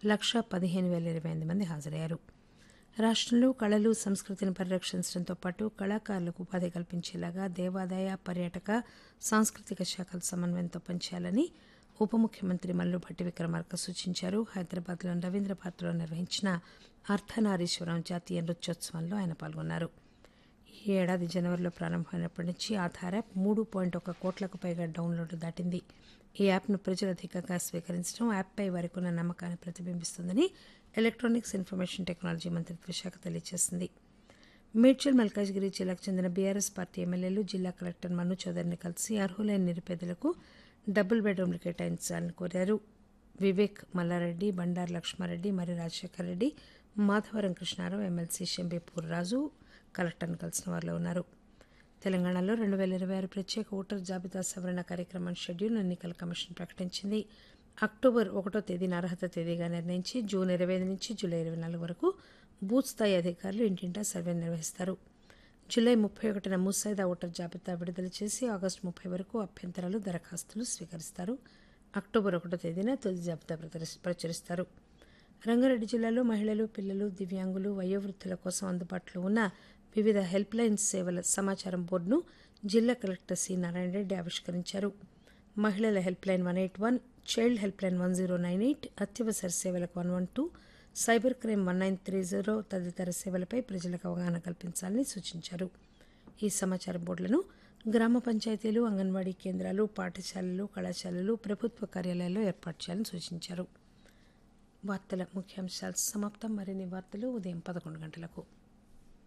లక్షా పదిహేను వేల ఇరవై ఎనిమిది మంది హాజరయ్యారు రాష్ట్రంలో కళలు సంస్కృతిని పరిరక్షించడంతో పాటు కళాకారులకు ఉపాధి కల్పించేలాగా దేవాదాయ పర్యాటక సాంస్కృతిక శాఖల సమన్వయంతో పనిచేయాలని ఉప ముఖ్యమంత్రి మల్లుభట్టి విక్రమార్క సూచించారు హైదరాబాద్లోని రవీంద్ర భారతిలో నిర్వహించిన అర్ధనారీశ్వరం జాతీయ నృత్యోత్సవంలో ఆయన పాల్గొన్నారు ఈ ఏడాది జనవరిలో ప్రారంభమైనప్పటి నుంచి ఆధార్ యాప్ మూడు పాయింట్ ఒక కోట్లకు పైగా డౌన్లోడ్లు దాటింది ఈ యాప్ను ప్రజలు అధికంగా స్వీకరించడం యాప్పై వారికి ఉన్న నమ్మకాన్ని ప్రతిబింబిస్తుందని ఎలక్ట్రానిక్స్ ఇన్ఫర్మేషన్ టెక్నాలజీ మంత్రిత్వ శాఖ తెలియజేసింది మేడ్చల్ మల్కాజ్గిరి జిల్లాకు చెందిన బీఆర్ఎస్ పార్టీ ఎమ్మెల్యేలు జిల్లా కలెక్టర్ మను చౌదరిని కలిసి అర్హులైన నిరుపేదలకు డబుల్ బెడ్రూమ్లు కేటాయించాలని కోరారు వివేక్ మల్లారెడ్డి బండారు లక్ష్మారెడ్డి మరి రాజశేఖర్ రెడ్డి మాధవరం కృష్ణారావు ఎమ్మెల్సీ షంబేపూర్ రాజు కలెక్టర్ను కలిసిన వారిలో ఉన్నారు తెలంగాణలో రెండు వేల ఇరవై ఆరు ప్రత్యేక ఓటర్ జాబితా సవరణ కార్యక్రమం షెడ్యూల్ ఎన్నికల కమిషన్ ప్రకటించింది అక్టోబర్ ఒకటో తేదీన అర్హత తేదీగా నిర్ణయించి జూన్ ఇరవై ఐదు నుంచి జూలై ఇరవై నాలుగు వరకు బూత్ స్థాయి అధికారులు ఇంటింటా సర్వే నిర్వహిస్తారు జూలై ముప్పై ఒకటిన ముసాయిదా ఓటర్ జాబితా విడుదల చేసి ఆగస్టు ముప్పై వరకు అభ్యంతరాలు దరఖాస్తులు స్వీకరిస్తారు అక్టోబర్ ఒకటో తేదీన తుది జాబితా ప్రచురి- ప్రచురిస్తారు రంగారెడ్డి జిల్లాలో మహిళలు పిల్లలు దివ్యాంగులు వయోవృద్ధుల కోసం అందుబాటులో ఉన్న వివిధ హెల్ప్ లైన్ సేవల సమాచారం బోర్డును జిల్లా కలెక్టర్ సి నారాయణ రెడ్డి ఆవిష్కరించారు మహిళల help line one eight one child help line one zero nine eight అత్యవసర సేవలకు one one two cyber crime one nine three zero తదితర సేవలపై ప్రజలకు అవగాహన కల్పించాలని సూచించారు ఈ సమాచార బోర్డులను గ్రామ పంచాయతీలు అంగన్వాడీ కేంద్రాలు పాఠశాలలు కళాశాలలు ప్రభుత్వ కార్యాలయాల్లో ఏర్పాటు చేయాలని సూచించారు వార్తల ముఖ్యాంశాలు సమాప్తం మరిన్ని వార్తలు ఉదయం పదకొండు గంటలకు